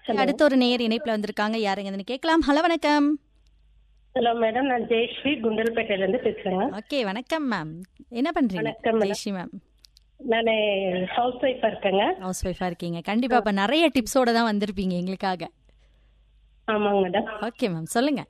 அடுத்த ஒரு நேயர் இணைப்புல வந்திருக்காங்க யாருங்கன்னு கேட்கலாம் ஹலோ வணக்கம் ஹலோ மேடம் நான் ஜெயஸ்ரீ குண்டல்பேட்டையில இருந்து பேசுறேங்க ஓகே வணக்கம் மேம் என்ன பண்றீங்க வணக்கம் madam. ஜெயஸ்ரீ மேம் நான் ஹவுஸ் ஒய்ஃபா இருக்கேங்க ஹவுஸ் ஒய்ஃபா இருக்கீங்க கண்டிப்பா அப்ப நிறைய டிப்ஸோட தான் வந்திருப்பீங்க எங்களுக்காக ஆமாங்க மேடம் ஓகே மேம் சொல்லுங்க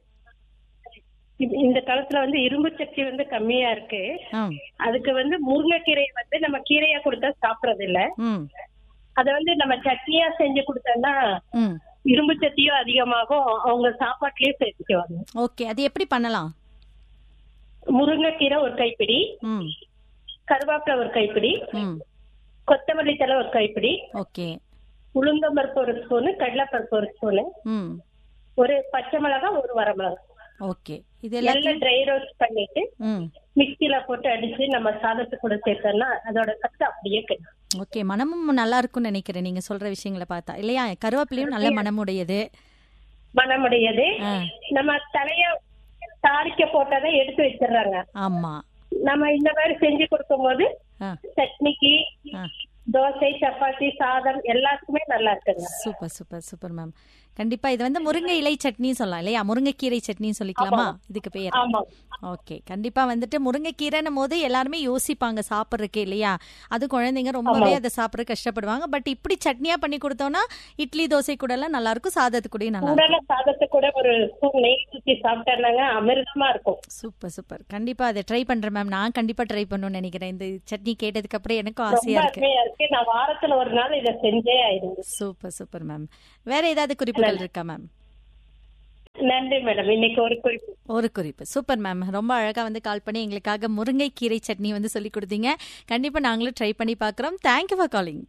இ- இந்த காலத்துல வந்து இரும்பு சக்தி வந்து கம்மியா இருக்கு ம் அதுக்கு வந்து முருங்கைக்கீரை வந்து நம்ம கீரையா கொடுத்தா சாப்பிடறது இல்ல ம் அதை வந்து நம்ம சட்னியா செஞ்சு கொடுத்தோம்னா ம் இரும்பு சக்தியும் அதிகமாகும் அவங்க சாப்பாட்டுலயே சேர்த்துக்குவாங்க ஓகே அது எப்படி பண்ணலாம் முருங்கைக்கீரை ஒரு கைப்பிடி ம் கருவேப்பிலை ஒரு கைப்பிடி ம் கொத்தமல்லி தலை ஒரு கைப்பிடி ஓகே உளுந்தம்பருப்பு ஒரு ஸ்பூனு கடலைப்பருப்பு ஒரு ஸ்பூனு ம் ஒரு பச்சை மிளகாய் ஒரு வரமிளகாய் ஓகே இது எல்லாம் நல்லா ட்ரை ரோஸ்ட் பண்ணிட்டு ம் மிக்சியில போட்டு அடிச்சு நம்ம சாதத்துக்கு கூட சேர்த்தோம்னா அதோட சத்து அப்படியே கிடைக்கும் ஓகே மனமும் நல்லா இருக்கும்னு நினைக்கிறேன் நீங்க சொல்ற விஷயங்களை பார்த்தா இல்லையா கருவேப்பிலையும் நல்ல மனமுடையது மனமுடையது ஆ, நம்ம தலைய தாளிக்க போட்டதை எடுத்து வச்சிடுறாங்க ஆமா நம்ம இந்த மாதிரி செஞ்சு கொடுக்கும்போது ஆ, சட்னிக்கு ஆ. தோசை சப்பாத்தி சாதம் எல்லாத்துக்குமே நல்லா இருக்குங்க சூப்பர் சூப்பர் சூப்பர் மேம் கண்டிப்பா இது வந்து முருங்கை இலை சட்னி சொல்லலாம் இல்லையா முருங்கைக்கீரை சட்னி சொல்லிக்கலாமா இதுக்கு பேர் ஆமா ஓகே கண்டிப்பா வந்துட்டு முருங்கைக்கீரைன்னும் போது எல்லாருமே யோசிப்பாங்க சாப்பிட்றதுக்கு இல்லையா அது குழந்தைங்க ரொம்பவே அதை சாப்பிட கஷ்டப்படுவாங்க பட் இப்படி சட்னியா பண்ணி கொடுத்தோம்னா இட்லி தோசை கூட எல்லாம் நல்லா இருக்கும் சாதத்து கூடயும் நல்லா இருக்கும் உடல சாதத்துக்கு கூட ஒரு ஸ்பூன் நெய் ஊற்றி சாப்பிட்டாங்க அமிர்தமா இருக்கும் சூப்பர் சூப்பர் கண்டிப்பா அதை ட்ரை பண்றேன் மேம் நான் கண்டிப்பா ட்ரை பண்ணணும்னு நினைக்கிறேன் இந்த சட்னி கேட்டதுக்கு அப்புறம் எனக்கும் ரொம்ப ஆசையா இருக்கு அருமையா இருக்கு நான் வாரத்துல ஒரு நாள் இதை செஞ்சே ஆயிருந்து சூப்பர் சூப்பர் மேம் வேற ஏதாவது குறிப்புகள் இருக்கா மேம் நன்றி மேடம் இன்னைக்கு ஒரு குறிப்பு ஒரு குறிப்பு சூப்பர் மேம் ரொம்ப அழகா வந்து கால் பண்ணி எங்களுக்காக முருங்கை கீரை சட்னி வந்து சொல்லி கொடுத்தீங்க கண்டிப்பா நாங்களும் ட்ரை பண்ணி பார்க்குறோம் தேங்க்யூ ஃபார் காலிங்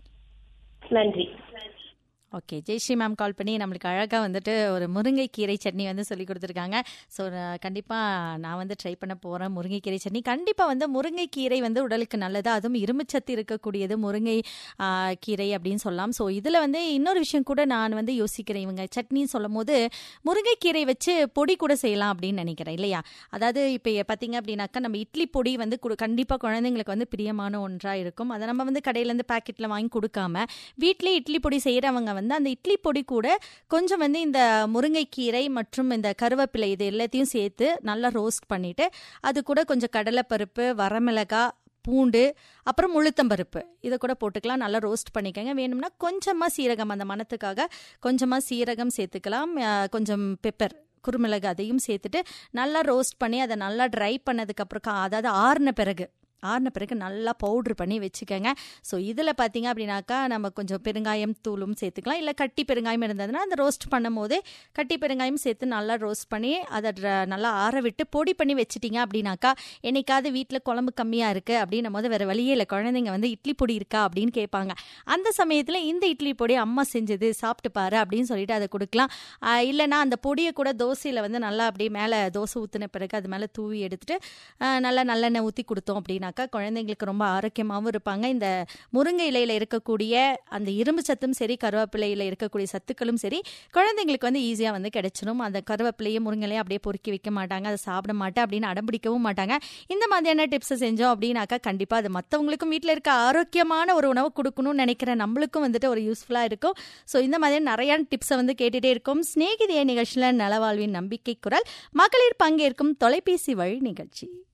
நன்றி ஓகே ஜெய்ஸ்ரீ மேம் கால் பண்ணி நம்மளுக்கு அழகாக வந்துட்டு ஒரு முருங்கைக்கீரை சட்னி வந்து சொல்லி கொடுத்துருக்காங்க ஸோ கண்டிப்பாக நான் வந்து ட்ரை பண்ண போகிறேன் முருங்கைக்கீரை சட்னி கண்டிப்பாக வந்து முருங்கைக்கீரை வந்து உடலுக்கு நல்லது அதுவும் இரும்புச்சத்து இருக்கக்கூடியது முருங்கை ஆ, கீரை அப்படின்னு சொல்லலாம் ஸோ இதில் வந்து இன்னொரு விஷயம் கூட நான் வந்து யோசிக்கிறேன் இவங்க சட்னின்னு சொல்லும் போது முருங்கைக்கீரை வச்சு பொடி கூட செய்யலாம் அப்படின்னு நினைக்கிறேன் இல்லையா அதாவது இப்போ பார்த்தீங்க அப்படின்னாக்கா நம்ம இட்லி பொடி வந்து குடு கண்டிப்பாக குழந்தைங்களுக்கு வந்து பிரியமான ஒன்றாக இருக்கும் அதை நம்ம வந்து கடையிலேருந்து பாக்கெட்டில் வாங்கி கொடுக்காம வீட்டிலே இட்லி பொடி செய்கிறவங்க வந்து அந்த இட்லி பொடி கூட கொஞ்சம் வந்து இந்த முருங்கைக்கீரை மற்றும் இந்த கருவேப்பிலை இது எல்லாத்தையும் சேர்த்து நல்லா ரோஸ்ட் பண்ணிட்டு அது கூட கொஞ்சம் கடலைப்பருப்பு வரமிளகாய் பூண்டு அப்புறம் உளுத்தம்பருப்பு இதை கூட போட்டுக்கலாம் நல்லா ரோஸ்ட் பண்ணிக்கோங்க வேணும்னா கொஞ்சமாக சீரகம் அந்த மணத்துக்காக கொஞ்சமாக சீரகம் சேர்த்துக்கலாம் அஹ், கொஞ்சம் பெப்பர் குருமிளகு அதையும் சேர்த்துட்டு நல்லா ரோஸ்ட் பண்ணி அதை நல்லா ட்ரை பண்ணதுக்கப்புறம் கா- அதாவது ஆறின பிறகு ஆறின பிறகு நல்லா பவுட்ரு பண்ணி வச்சுக்கோங்க ஸோ இதில் பார்த்தீங்க அப்படின்னாக்கா நம்ம கொஞ்சம் பெருங்காயம் தூளும் சேர்த்துக்கலாம் இல்லை கட்டி பெருங்காயம் இருந்ததுன்னா அந்த ரோஸ்ட் பண்ணும் போதே கட்டி பெருங்காயம் சேர்த்து நல்லா ரோஸ்ட் பண்ணி அதை dra- நல்லா ஆற விட்டு பொடி பண்ணி வச்சிட்டிங்க அப்படின்னாக்கா என்னைக்காவது வீட்டில் குழம்பு கம்மியாக இருக்குது அப்படின்னும் போது வேறு வழியே இல்லை குழந்தைங்க வந்து இட்லி பொடி இருக்கா அப்படின்னு கேட்பாங்க அந்த சமயத்தில் இந்த இட்லி பொடி அம்மா செஞ்சது சாப்பிட்டு பாரு அப்படின்னு சொல்லிட்டு அதை கொடுக்கலாம் ஆஹ் இல்லைன்னா அந்த பொடியை கூட தோசையில் வந்து நல்லா அப்படியே மேலே தோசை ஊற்றின பிறகு அது மேலே தூவி எடுத்துட்டு ஆஹ் நல்லா நல்லெண்ணெய் ஊற்றி கொடுத்தோம் அப்படின்னாக்கா குழந்தைங்களுக்கு ரொம்ப ஆரோக்கியமாகவும் இருப்பாங்க இந்த முருங்கை இலையில் இருக்கக்கூடிய அந்த இரும்பு சத்தும் சரி கருவேப்பிலையில் இருக்கக்கூடிய சத்துக்களும் சரி குழந்தைங்களுக்கு வந்து ஈஸியாக வந்து கிடைச்சிடும் அந்த கருவேப்பிலையும் முருங்கைலையும் அப்படியே பொறுக்கி வைக்க மாட்டாங்க அதை சாப்பிட மாட்டேன் அப்படின்னு அடம்பிடிக்கவும் மாட்டாங்க இந்த மாதிரியான டிப்ஸை செஞ்சோம் அப்படின்னாக்கா கண்டிப்பாக அது மற்றவங்களுக்கும் வீட்டில் இருக்க ஆரோக்கியமான ஒரு உணவு கொடுக்கணும்னு நினைக்கிற நம்மளுக்கும் வந்துட்டு ஒரு யூஸ்ஃபுல்லாக இருக்கும் ஸோ இந்த மாதிரி நிறைய டிப்ஸை வந்து கேட்டுகிட்டே இருக்கும் ஸ்நேகிதிய நிகழ்ச்சியில் நலவாழ்வின் நம்பிக்கை குரல் மகளிர் பங்கேற்கும் தொலைபேசி வழி நிகழ்ச்சி